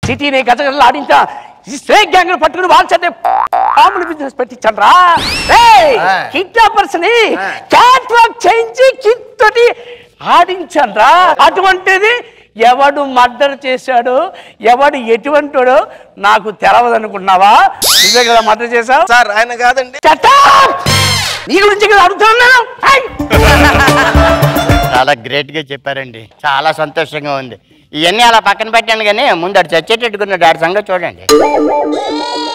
సిటీని గజగజలు ఆడించా ఈ snake gang పట్టుకుని వాళ్ళ చేత పాముల బిజినెస్ పెట్టించాను రా కిడ్నాపర్స్ ని క్యాట్ వాక్ చేయించి కిడ్ తోటి ఆడించాను రా అటువంటిది ఎవడు మర్డర్ చేశాడు ఎవడు ఎటువంటివాడో నాకు తెలవదనుకున్నావా నువ్వే కదా మర్డర్ చేశావు సార్ ఆయన కాదండి Shut up! నీ గురించి కదా అడుగుతున్నాను హై! చాలా గ్రేట్ గా చెప్పారండి చాలా సంతోషంగా ఉంది ఇవన్నీ అలా పక్కన పెట్టాను కానీ ముందు అటు చచ్చేటట్టుకున్న డాడి సంగతి చూడండి